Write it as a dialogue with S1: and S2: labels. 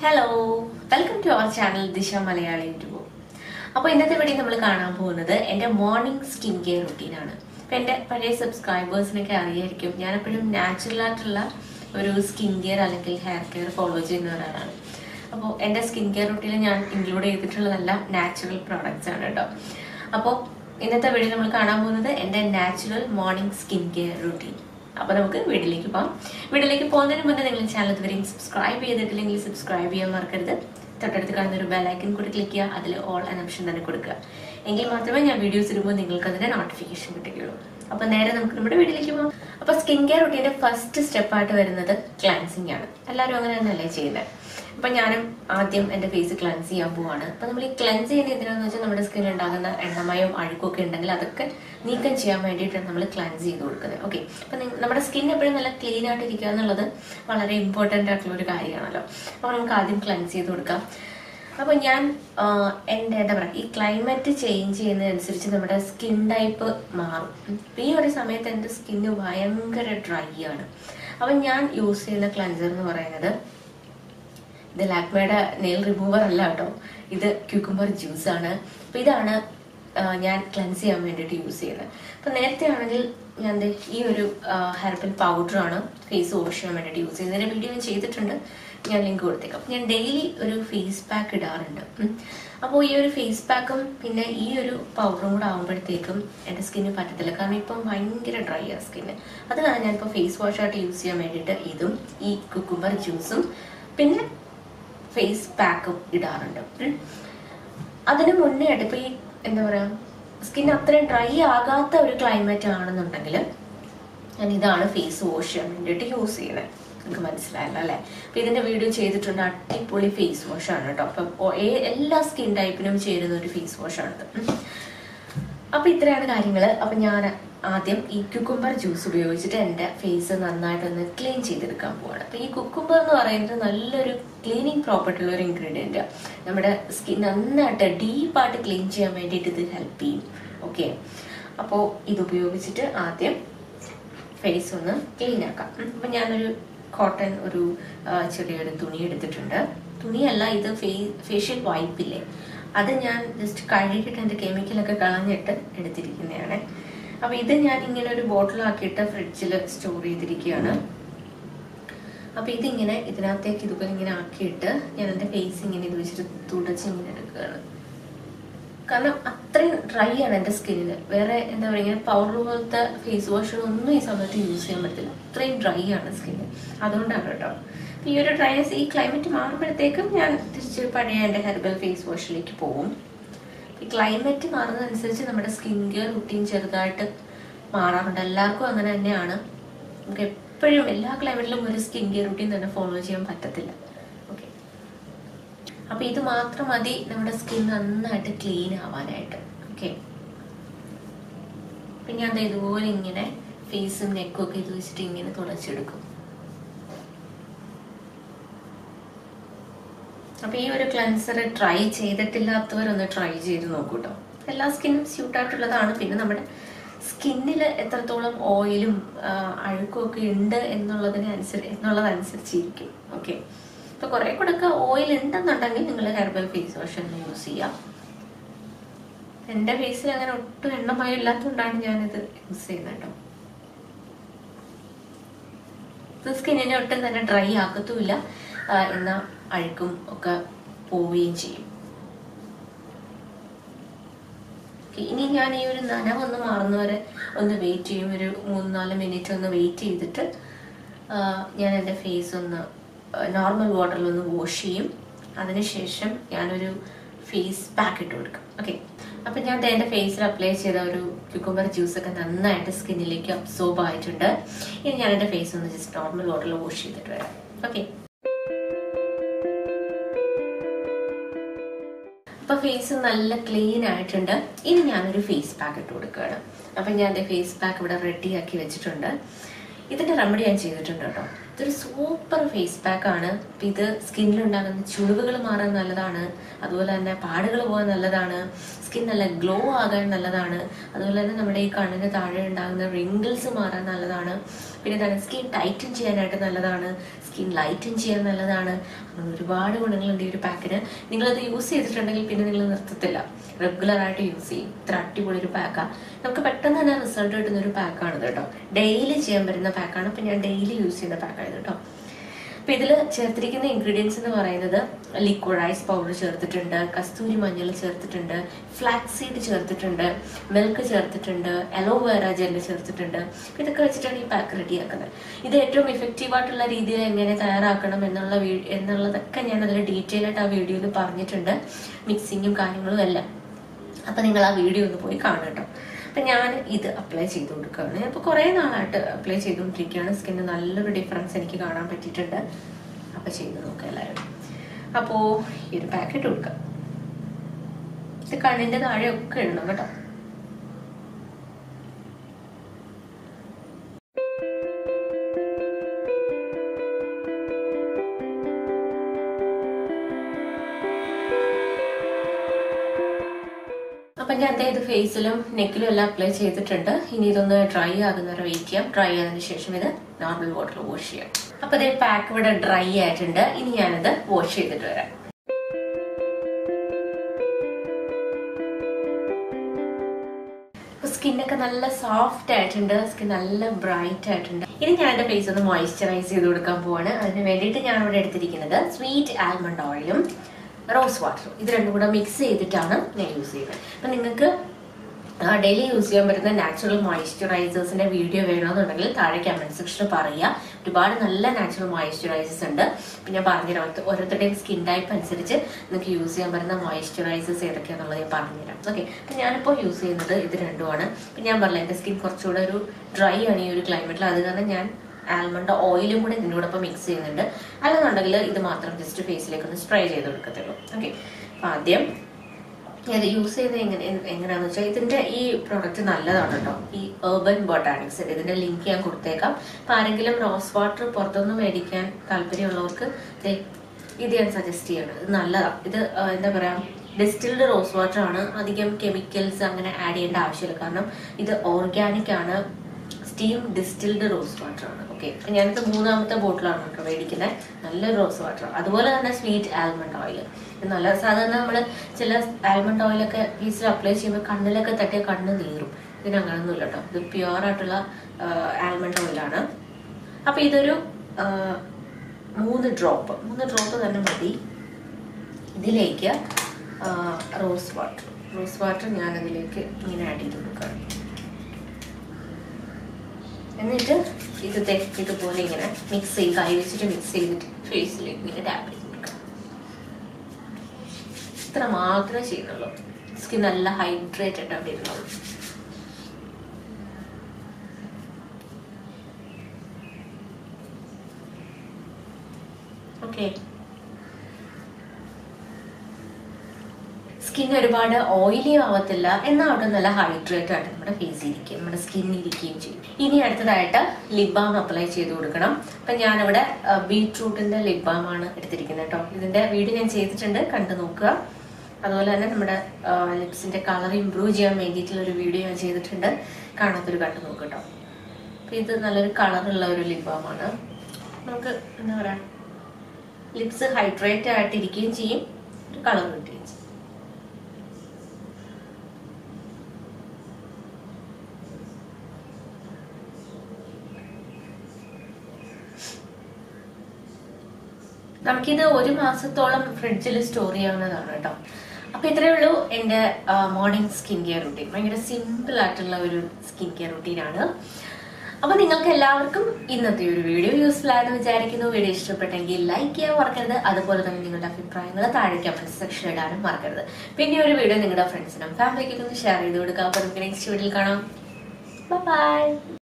S1: Hello welcome to our channel Disha Malayali YouTube അപ്പോൾ ഇന്നത്തെ video നമ്മൾ കാണാൻ പോകുന്നത് എൻ്റെ മോർണിംഗ് സ്കിൻ കെയർ റുട്ടീനാണ് അപ്പോൾ എൻ്റെ പഴയ സബ്സ്ക്രൈബേഴ്സിനൊക്കെ അറിയായിരിക്കും ഞാൻ എപ്പോഴും നാച്ചുറൽ ആയിട്ടുള്ള ഒരു സ്കിൻ കെയർ അല്ലെങ്കിൽ ഹെയർ കെയർ ഫോളോ ചെയ്യുന്ന ഒരാളാണ് അപ്പോൾ എൻ്റെ സ്കിൻ കെയർ റുട്ടീനിൽ ഞാൻ ഇൻക്ലൂഡ് ചെയ്തിട്ടുള്ളതെല്ലാം നാച്ചുറൽ പ്രോഡക്റ്റ്സ് ആണ് കേട്ടോ അപ്പോൾ ഇന്നത്തെ വീഡിയോ നമ്മൾ കാണാൻ പോകുന്നത് എൻ്റെ natural morning skin care routine അപ്പൊ നമുക്ക് വീട്ടിലേക്ക് പോകാം വീട്ടിലേക്ക് പോകുന്നതിന് മുന്നേ നിങ്ങൾ ചാനൽ ഇതുവരെയും സബ്സ്ക്രൈബ് ചെയ്തിട്ടില്ലെങ്കിൽ സബ്സ്ക്രൈബ് ചെയ്യാൻ മറക്കരുത് തൊട്ടടുത്ത് കാണുന്ന ഒരു ബെലൈക്കൻ കൂടി ക്ലിക്ക് ചെയ്യുക അതിൽ ഓൾ എന്ന ഓപ്ഷൻ തന്നെ കൊടുക്കുക എങ്കിൽ മാത്രമേ ഞാൻ വീഡിയോസ് ഇടുമ്പോൾ നിങ്ങൾക്ക് അതിന്റെ നോട്ടിഫിക്കേഷൻ കിട്ടുകയുള്ളൂ അപ്പൊ നേരെ നമുക്ക് നമ്മുടെ വീട്ടിലേക്ക് പോകാം അപ്പൊ സ്കിൻ കെയർ റുട്ടീന്റെ ഫസ്റ്റ് സ്റ്റെപ്പായിട്ട് വരുന്നത് ക്ലാൻസിങ് ആണ് എല്ലാവരും അങ്ങനെ തന്നെയല്ലേ ചെയ്യുന്നത് അപ്പൊ ഞാനും ആദ്യം എന്റെ ഫേസ് ക്ലൻസ് ചെയ്യാൻ പോവാണ് അപ്പൊ നമ്മൾ ഈ ക്ലൻസ് ചെയ്യുന്ന എന്തിനാന്ന് വെച്ചാൽ നമ്മുടെ സ്കിന്നിൽ ഉണ്ടാകുന്ന എണ്ണമയവും അഴുക്കും ഒക്കെ ഉണ്ടെങ്കിൽ അതൊക്കെ നീക്കം ചെയ്യാൻ വേണ്ടിയിട്ടാണ് നമ്മൾ ക്ലൻസ് ചെയ്ത് കൊടുക്കുന്നത് ഓക്കെ അപ്പൊ നിങ്ങ- നമ്മുടെ സ്കിൻ എപ്പോഴും നല്ല ക്ലീൻ ആയിട്ട് ഇരിക്കുക എന്നുള്ളത് വളരെ ഇമ്പോർട്ടന്റ് ആയിട്ടുള്ള ഒരു കാര്യമാണല്ലോ അപ്പൊ നമുക്ക് ആദ്യം ക്ലൻസ് ചെയ്ത് കൊടുക്കാം അപ്പൊ ഞാൻ ആഹ്, എന്റെ എന്താ പറയാ ഈ ക്ലൈമറ്റ് ചേഞ്ച് ചെയ്യുന്നതനുസരിച്ച് നമ്മുടെ സ്കിൻ ടൈപ്പ് മാറും ഉം. അപ്പൊ ഈ ഒരു സമയത്ത് എന്റെ സ്കിന്ന് ഭയങ്കര ഡ്രൈ ആണ് അപ്പൊ ഞാൻ യൂസ് ചെയ്യുന്ന ക്ലൻസർ എന്ന് പറയുന്നത് ഇത് ലാക്മയുടെ നെയിൽ റിമൂവർ അല്ല കേട്ടോ ഇത് ക്യൂക്കുംബർ ജ്യൂസ് ആണ് അപ്പൊ ഇതാണ് ആ, ഞാൻ ക്ലൻസ് ചെയ്യാൻ വേണ്ടിയിട്ട് യൂസ് ചെയ്യുന്നത് അപ്പൊ നേരത്തെ ആണെങ്കിൽ ഞാൻ ദേ ഈ ഒരു ഹെർബൽ പൗഡർ ആണ് ഫേസ് വാഷ് ചെയ്യാൻ വേണ്ടിയിട്ട് യൂസ് ചെയ്യുന്നത് ഇതിന്റെ വീഡിയോ ഞാൻ ചെയ്തിട്ടുണ്ട് ഞാൻ ലിങ്ക് കൊടുത്തേക്കാം അപ്പൊ ഞാൻ ഡെയിലി ഒരു ഫേസ് പാക്ക് ഇടാറുണ്ട് ഉം. അപ്പോൾ ഈ ഒരു ഫേസ് പാക്കും പിന്നെ ഈ ഒരു പൗഡറും കൂടെ ആകുമ്പോഴത്തേക്കും എൻ്റെ സ്കിന്നിന് പറ്റത്തില്ല കാരണം ഇപ്പം ഭയങ്കര ഡ്രൈ ആ സ്കിന്ന് അത് കാരണം ഞാനിപ്പോൾ ഫേസ് വാഷ് ആയിട്ട് യൂസ് ചെയ്യാൻ വേണ്ടിയിട്ട് ഇതും ഈ കുക്കുംബർ ജ്യൂസും പിന്നെ ഫേസ് പാക്കും ഇടാറുണ്ട് ഉം. അതിന് മുന്നേ ആയിട്ട് ഇപ്പൊ ഈ എന്താ പറയാ സ്കിൻ അത്രയും ഡ്രൈ ആകാത്ത ഒരു ക്ലൈമറ്റ് ആണെന്നുണ്ടെങ്കിൽ ഞാൻ ഇതാണ് ഫേസ് വാഷ് ചെയ്യാൻ വേണ്ടിയിട്ട് യൂസ് ചെയ്യുന്നത് നിങ്ങൾക്ക് മനസ്സിലായല്ലോ അല്ലേ അപ്പൊ ഇതിന്റെ വീഡിയോ ചെയ്തിട്ടുണ്ട് അടിപൊളി ഫേസ് വാഷ് ആണ് കേട്ടോ അപ്പം ഓ- ഏ- എല്ലാ സ്കിൻ ടൈപ്പിനും ചേരുന്ന ഒരു ഫേസ് വാഷ് ആണിത് ഉം. അപ്പൊ ഇത്രയാണ് കാര്യങ്ങള് അപ്പൊ ഞാൻ ആദ്യം ഈ കുക്കുംബർ ജ്യൂസ് ഉപയോഗിച്ചിട്ട് എൻ്റെ ഫേസ് നന്നായിട്ടൊന്ന് ക്ലീൻ ചെയ്തെടുക്കാൻ പോവാണ് അപ്പൊ ഈ കുക്കുംബർ എന്ന് പറയുന്നത് നല്ലൊരു ക്ലീനിങ് പ്രോപ്പർട്ടി ഉള്ള ഒരു ഇൻഗ്രീഡിയന്റ് നമ്മുടെ സ്കിൻ നന്നായിട്ട് ഡീപ്പായിട്ട് ക്ലീൻ ചെയ്യാൻ വേണ്ടിയിട്ട് ഇത് ഹെൽപ്പ് ചെയ്യും ഓക്കെ അപ്പോൾ ഇത് ഉപയോഗിച്ചിട്ട് ആദ്യം ഫേസ് ഒന്ന് ക്ലീൻ ആക്കാം ഉം. അപ്പൊ ഞാനൊരു കോട്ടൺ ഒരു ആ, ചെറിയൊരു തുണി എടുത്തിട്ടുണ്ട് തുണിയല്ല ഇത് ഫേഷ്യൽ വൈപ്പില്ലേ അത് ഞാൻ ജസ്റ്റ് കഴുകിയിട്ട് എൻ്റെ കെമിക്കലൊക്കെ കളഞ്ഞിട്ട് എടുത്തിരിക്കുന്നതാണ് അപ്പൊ ഇത് ഞാൻ ഇങ്ങനെ ഒരു ബോട്ടിലാക്കിയിട്ട് ഫ്രിഡ്ജിൽ സ്റ്റോർ ചെയ്തിരിക്കുകയാണ് അപ്പൊ ഇതിങ്ങനെ ഇതിനകത്തേക്ക് ഇതുപോലെ ഇങ്ങനെ ആക്കിയിട്ട് ഞാൻ എൻ്റെ ഫേസ് ഇങ്ങനെ ഇത് വെച്ചിട്ട് തുടച്ച് ഇങ്ങനെ എടുക്കുകയാണ് കാരണം അത്രയും ഡ്രൈ ആണ് എൻ്റെ സ്കിന്നിന് വേറെ എന്താ പറയുക ഇങ്ങനെ പൗഡർ പോലത്തെ ഫേസ് വാഷുകളൊന്നും ഈ സമയത്ത് യൂസ് ചെയ്യാൻ പറ്റില്ല അത്രയും ഡ്രൈ ആണ് സ്കിന്ന് അതുകൊണ്ടാണ് കേട്ടോ അപ്പൊ ഈ ഒരു ഡ്രൈനസ് ഈ ക്ലൈമറ്റ് മാറുമ്പോഴത്തേക്കും ഞാൻ തിരിച്ച് പഴയ എൻ്റെ ഹെർബൽ ഫേസ് വാഷിലേക്ക് പോകും ഈ ക്ലൈമറ്റ് മാറുന്നതനുസരിച്ച് നമ്മുടെ സ്കിൻ കെയർ റുട്ടീൻ ചെറുതായിട്ട് മാറാറുണ്ട് എല്ലാവർക്കും അങ്ങനെ തന്നെയാണ് നമുക്ക് എപ്പോഴും എല്ലാ ക്ലൈമറ്റിലും ഒരു സ്കിൻ കെയർ റുട്ടീൻ തന്നെ ഫോളോ ചെയ്യാൻ പറ്റത്തില്ല ഓക്കെ അപ്പൊ ഇത് മാത്രം മതി നമ്മുടെ സ്കിൻ നന്നായിട്ട് ക്ലീൻ ആവാനായിട്ട് ഓക്കെ പിന്നെ അത് ഇതുപോലെ ഇങ്ങനെ ഫേസും നെക്കും ഒക്കെ ഇത് വെച്ചിട്ട് ഇങ്ങനെ തുടച്ചെടുക്കും അപ്പൊ ഈ ഒരു ക്ലൻസർ ട്രൈ ചെയ്തിട്ടില്ലാത്തവരൊന്ന് ട്രൈ ചെയ്ത് നോക്കൂ കേട്ടോ എല്ലാ സ്കിന്നും സ്യൂട്ട് ആയിട്ടുള്ളതാണ് പിന്നെ നമ്മുടെ സ്കിന്നിൽ എത്രത്തോളം ഓയിലും അഴുക്കും ഒക്കെ ഉണ്ട് എന്നുള്ളതിനെ അനുസരിച്ച് എന്നുള്ളതനുസരിച്ചിരിക്കും ഓക്കെ ഇപ്പൊ കുറെ കൂടെ ഒക്കെ ഓയിൽ ഉണ്ടെന്നുണ്ടെങ്കിൽ നിങ്ങൾ ഹെർബൽ ഫേസ് വാഷ് തന്നെ യൂസ് ചെയ്യാം എന്റെ ഫേസിൽ അങ്ങനെ ഒട്ടും എണ്ണമയം ഇല്ലാത്തതുകൊണ്ടാണ് ഞാനിത് യൂസ് ചെയ്യുന്നത് കേട്ടോ സ്കിന്നിനെ ഒട്ടും തന്നെ ഡ്രൈ ആക്കത്തുമില്ല ആ, എന്നാൽ അഴുക്കും ഒക്കെ പോവുകയും ചെയ്യും Okay, ഇനി ഞാൻ ഈ ഒരു നനവൊന്ന് മാറുന്നവരെ ഒന്ന് വെയിറ്റ് ചെയ്യും ഒരു മൂന്ന് നാല് മിനിറ്റ് ഒന്ന് വെയിറ്റ് ചെയ്തിട്ട് ആ, ഞാൻ എൻ്റെ ഫേസ് ഒന്ന് നോർമൽ വാട്ടറിൽ ഒന്ന് വാഷ് ചെയ്യും അതിനുശേഷം ഞാനൊരു ഫേസ് പാക്ക് ഇട്ട് കൊടുക്കും ഓക്കെ അപ്പം ഞാൻ ദേ എൻ്റെ ഫേസിൽ അപ്ലൈ ചെയ്ത ഒരു ക്യൂക്കുംബർ ജ്യൂസ് ഒക്കെ നന്നായിട്ട് സ്കിന്നിലേക്ക് അബ്സോർബ് ആയിട്ടുണ്ട് ഇനി ഞാൻ എൻ്റെ ഫേസ് ഒന്ന് ജസ്റ്റ് നോർമൽ വാട്ടറിൽ വാഷ് ചെയ്തിട്ട് വരാം ഓക്കെ അപ്പൊ ഫേസ് നല്ല ക്ലീൻ ആയിട്ടുണ്ട് ഇനി ഞാനൊരു ഫേസ് പാക്ക് ഇട്ട് കൊടുക്കുകയാണ് അപ്പൊ ഞാൻ എന്റെ ഫേസ് പാക്ക് ഇവിടെ റെഡി ആക്കി വെച്ചിട്ടുണ്ട് ഇതിന്റെ റെമഡി ഞാൻ ചെയ്തിട്ടുണ്ട് കേട്ടോ ഇതൊരു സൂപ്പർ ഫേസ് പാക്ക് ആണ് അപ്പൊ ഇത് സ്കിന്നിലുണ്ടാകുന്ന ചുളിവുകൾ മാറാൻ നല്ലതാണ് അതുപോലെ തന്നെ പാടുകൾ പോകാൻ നല്ലതാണ് സ്കിൻ നല്ല ഗ്ലോ ആകാൻ നല്ലതാണ് അതുപോലെ തന്നെ നമ്മുടെ ഈ കണ്ണിന് താഴെ ഉണ്ടാകുന്ന റിങ്കിൾസ് മാറാൻ നല്ലതാണ് പിന്നെ തന്നെ സ്കിൻ ടൈറ്റൻ ചെയ്യാനായിട്ട് നല്ലതാണ് സ്കിൻ ലൈറ്റൻ ചെയ്യാൻ നല്ലതാണ് അങ്ങനെ ഒരുപാട് ഗുണങ്ങളുണ്ട് ഈ ഒരു പാക്കിന് നിങ്ങളത് യൂസ് ചെയ്തിട്ടുണ്ടെങ്കിൽ പിന്നെ നിങ്ങൾ നിർത്തത്തില്ല റെഗുലർ ആയിട്ട് യൂസ് ചെയ്യും ഇത്ര അടിപൊളി ഒരു പാക്കാണ് നമുക്ക് പെട്ടെന്ന് തന്നെ റിസൾട്ട് കിട്ടുന്ന ഒരു പാക്കാണിത് കേട്ടോ ഡെയിലി ചെയ്യാൻ പറ്റുന്ന പാക്കാണ് ഇപ്പം ഞാൻ ഡെയിലി യൂസ് ചെയ്യുന്ന പാക്കാണിത് കേട്ടോ അപ്പൊ ഇതിൽ ചേർത്തിരിക്കുന്ന ഇൻഗ്രീഡിയൻസ് എന്ന് പറയുന്നത് ലിക്വിഡ് ഐസ് പൗഡർ ചേർത്തിട്ടുണ്ട് കസ്തൂരി മഞ്ഞൾ ചേർത്തിട്ടുണ്ട് ഫ്ലാക്സ് സീഡ് ചേർത്തിട്ടുണ്ട് മിൽക്ക് ചേർത്തിട്ടുണ്ട് അലോവേറ ജെല്ല് ചേർത്തിട്ടുണ്ട് അപ്പൊ ഇതൊക്കെ വെച്ചിട്ടാണ് ഈ പാക്ക് റെഡിയാക്കുന്നത് ഇത് ഏറ്റവും ഇഫക്റ്റീവ് ആയിട്ടുള്ള രീതിയിൽ എങ്ങനെ തയ്യാറാക്കണം എന്നുള്ള വീ- എന്നുള്ളതൊക്കെ ഞാൻ അതിൽ ഡീറ്റെയിൽ ആയിട്ട് ആ വീഡിയോയിൽ പറഞ്ഞിട്ടുണ്ട് മിക്സിങ്ങും കാര്യങ്ങളും എല്ലാം അപ്പൊ നിങ്ങൾ ആ വീഡിയോ ഒന്ന് പോയി കാണും കേട്ടോ അപ്പൊ ഞാൻ ഇത് അപ്ലൈ ചെയ്ത് കൊടുക്കുകയാണ് ഞാൻ ഇപ്പൊ കുറെ നാളായിട്ട് അപ്ലൈ ചെയ്തുകൊണ്ടിരിക്കുകയാണ് സ്കിന്നിന് നല്ലൊരു ഡിഫറൻസ് എനിക്ക് കാണാൻ പറ്റിയിട്ടുണ്ട് അപ്പൊ ചെയ്ത് നോക്കാം എല്ലാവരും അപ്പോ ഈ ഒരു പാക്കറ്റ് കൊടുക്കാം ഇത് കണ്ണിന്റെ താഴെ ഒക്കെ ഇടണം കേട്ടോ അപ്പൊ ഞാൻ ദേ ഇത് ഫേസിലും നെക്കിലും എല്ലാം അപ്ലൈ ചെയ്തിട്ടുണ്ട് ഇനി ഇതൊന്ന് ഡ്രൈ ആകുന്നവരെ വെയിറ്റ് ചെയ്യാം ഡ്രൈ ആയതിനു ശേഷം ഇത് നോർമൽ വാട്ടറിൽ വാഷ് ചെയ്യാം അപ്പൊ ഇതേ പാക്ക് ഇവിടെ ഡ്രൈ ആയിട്ടുണ്ട് ഇനി ഞാനിത് വാഷ് ചെയ്തിട്ട് വരാം സ്കിന്നൊക്കെ നല്ല സോഫ്റ്റ് ആയിട്ടുണ്ട് സ്കിൻ നല്ല ബ്രൈറ്റ് ആയിട്ടുണ്ട് ഇനി ഞാൻ എന്റെ ഫേസ് ഒന്ന് മോയ്സ്ചറൈസ് ചെയ്ത് കൊടുക്കാൻ പോവാണ് അതിന് വേണ്ടിയിട്ട് ഞാൻ ഇവിടെ എടുത്തിരിക്കുന്നത് സ്വീറ്റ് ആൽമണ്ട് ഓയിലും റോസ് വാട്ടറും ഇത് രണ്ടും കൂടെ മിക്സ് ചെയ്തിട്ടാണ് ഞാൻ യൂസ് ചെയ്യുന്നത് അപ്പൊ നിങ്ങൾക്ക് ഡെയിലി യൂസ് ചെയ്യാൻ പറ്റുന്ന നാച്ചുറൽ മോയ്സ്ചറൈസേഴ്സിന്റെ വീഡിയോ വേണമെന്നുണ്ടെങ്കിൽ താഴെ കമന്റ് സെക്ഷനിൽ പറയുക ഒരുപാട് നല്ല നാച്ചുറൽ മോയ്സ്ചറൈസേഴ്സ് ഉണ്ട് പിന്നെ ഞാൻ പറഞ്ഞുതരാം ഓരോരുത്ത- ഓരോരുത്തരുടെയും സ്കിൻ ടൈപ്പ് അനുസരിച്ച് നിങ്ങൾക്ക് യൂസ് ചെയ്യാൻ പറ്റുന്ന മോയ്സ്ചറൈസേഴ്സ് ഏതൊക്കെയാണെന്നുള്ളത് ഞാൻ പറഞ്ഞുതരാം ഓക്കെ അപ്പം ഞാനിപ്പോൾ യൂസ് ചെയ്യുന്നത് ഇത് രണ്ടുമാണ് പിന്നെ ഞാൻ പറഞ്ഞില്ല എൻ്റെ സ്കിൻ കുറച്ചുകൂടെ ഒരു ഡ്രൈ ആണ് ഈ ഒരു ക്ലൈമറ്റിൽ അത് കാരണം ഞാൻ ആൽമണ്ട് ഓയിലും കൂടെ ഇതിൻ്റെ കൂടെ മിക്സ് ചെയ്യുന്നുണ്ട് അല്ലെന്നുണ്ടെങ്കിൽ ഇത് മാത്രം ജസ്റ്റ് ഫേസിലേക്ക് ഒന്ന് സ്പ്രേ ചെയ്ത് കൊടുക്കത്തുള്ളൂ ഓക്കെ അപ്പം ആദ്യം ഇത് യൂസ് ചെയ്ത് എങ്ങനെ എങ്ങനെയാന്ന് വെച്ചാൽ ഇതിന്റെ ഈ പ്രോഡക്റ്റ് നല്ലതാണ് കേട്ടോ ഈ urban ബൊട്ടാനിക്സ് ഇതിന്റെ ലിങ്ക് ഞാൻ കൊടുത്തേക്കാം അപ്പൊ ആരെങ്കിലും റോസ് വാട്ടർ പുറത്തുനിന്ന് മേടിക്കാൻ താല്പര്യമുള്ളവർക്ക് ദേ ഇത് ഞാൻ സജസ്റ്റ് ചെയ്യാണ് ഇത് നല്ലതാണ് ഇത് ആ, എന്താ പറയാ ഡിസ്റ്റിൽഡ് റോസ് വാട്ടർ ആണ് അധികം കെമിക്കൽസ് അങ്ങനെ ആഡ് ചെയ്യേണ്ട ആവശ്യമില്ല കാരണം ഇത് ഓർഗാനിക് ആണ് സ്റ്റീം ഡിസ്റ്റിൽഡ് റോസ് വാട്ടർ ആണ് ഓക്കെ ഞാനിത് മൂന്നാമത്തെ ബോട്ടിലാണ് കേട്ടോ മേടിക്കുന്നത് നല്ലൊരു റോസ് വാട്ടർ അതുപോലെ തന്നെ സ്വീറ്റ് ആൽമണ്ട് ഓയിൽ നല്ല സാധാരണ നമ്മൾ ചില ആൽമണ്ട് ഓയിലൊക്കെ ഫേസിൽ അപ്ലൈ ചെയ്യുമ്പോൾ കണ്ണിലൊക്കെ തട്ടിയ കണ്ണ് നീറും ഇതിന് അങ്ങനൊന്നുമില്ല കേട്ടോ ഇത് പ്യുവർ ആയിട്ടുള്ള ആൽമണ്ട് ഓയിലാണ് അപ്പൊ ഇതൊരു ആ, മൂന്ന് ഡ്രോപ്പ് മൂന്ന് ഡ്രോപ്പ് തന്നെ മതി ഇതിലേക്ക് റോസ് വാട്ടർ റോസ് വാട്ടർ ഞാൻ അതിലേക്ക് ഇങ്ങനെ ആഡ് ചെയ്ത് കൊടുക്കുകയാണ് എന്നിട്ട് ഇത് ദേ ഇതുപോലെ ഇങ്ങനെ മിക്സ് ചെയ്ത് കൈ വെച്ചിട്ട് മിക്സ് ചെയ്തിട്ട് ഫേസിലേക്ക് ഇങ്ങനെ ടാപ്പ് ചെയ്ത് കൊടുക്കുക ഇത്ര മാത്രമേ ചെയ്യുന്നുള്ളൂ സ്കിൻ നല്ല ഹൈഡ്രേറ്റഡ് അവിടെ ഇരുന്നുള്ളൂ ഓക്കെ സ്കിൻ ഒരുപാട് ഓയിലി ആവത്തില്ല എന്നാൽ അവിടെ നല്ല ഹൈഡ്രേറ്റ് ആയിട്ട് നമ്മുടെ ഫേസ് ഇരിക്കും നമ്മുടെ സ്കിൻ ഇരിക്കുകയും ചെയ്യും ഇനി അടുത്തതായിട്ട് ലിപ് ബാം അപ്ലൈ ചെയ്ത് കൊടുക്കണം അപ്പൊ ഞാനിവിടെ ബീട്രൂട്ടിന്റെ ലിപ് ബാം ആണ് എടുത്തിരിക്കുന്നത് കേട്ടോ ഇതിന്റെ വീഡിയോ ഞാൻ ചെയ്തിട്ടുണ്ട് കണ്ടു നോക്കുക അതുപോലെ തന്നെ നമ്മുടെ ലിപ്സിന്റെ കളർ ഇമ്പ്രൂവ് ചെയ്യാൻ വേണ്ടിയിട്ടുള്ള ഒരു വീഡിയോ ഞാൻ ചെയ്തിട്ടുണ്ട് കാണാത്തൊരു കണ്ടു നോക്കുക കേട്ടോ അപ്പൊ ഇത് നല്ലൊരു കളറുള്ള ഒരു ലിപ് ബാം ആണ് നമുക്ക് എന്താ പറയാ ലിപ്സ് ഹൈഡ്രേറ്റ് ആയിട്ട് ഇരിക്കുകയും ചെയ്യും ഒരു കളർ കിട്ടുകയും ചെയ്യും നമുക്കിത് ഒരു മാസത്തോളം ഫ്രിഡ്ജിൽ സ്റ്റോർ ചെയ്യാവുന്നതാണ് കേട്ടോ അപ്പൊ ഇത്രയേ ഉള്ളൂ എന്റെ മോർണിംഗ് സ്കിൻ കെയർ റുട്ടീൻ ഭയങ്കര സിമ്പിൾ ആയിട്ടുള്ള ഒരു സ്കിൻ കെയർ റുട്ടീനാണ് അപ്പൊ നിങ്ങൾക്ക് എല്ലാവർക്കും ഇന്നത്തെ ഒരു വീഡിയോ യൂസ്ഫുൾ ആയെന്ന് വിചാരിക്കുന്നു വീഡിയോ ഇഷ്ടപ്പെട്ടെങ്കിൽ ലൈക്ക് ചെയ്യാൻ മറക്കരുത് അതുപോലെ തന്നെ നിങ്ങളുടെ അഭിപ്രായങ്ങൾ താഴെ കമന്റ് സെക്ഷൻ ഇടാനും മറക്കരുത് പിന്നെ ഒരു വീഡിയോ നിങ്ങളുടെ ഫ്രണ്ട്സിനും ഫാമിലിക്കൊക്കെ ഒന്ന് ഷെയർ ചെയ്ത് കൊടുക്കുക അപ്പൊ നമുക്ക് നെക്സ്റ്റ് വീഡിയോയിൽ കാണാം ബൈ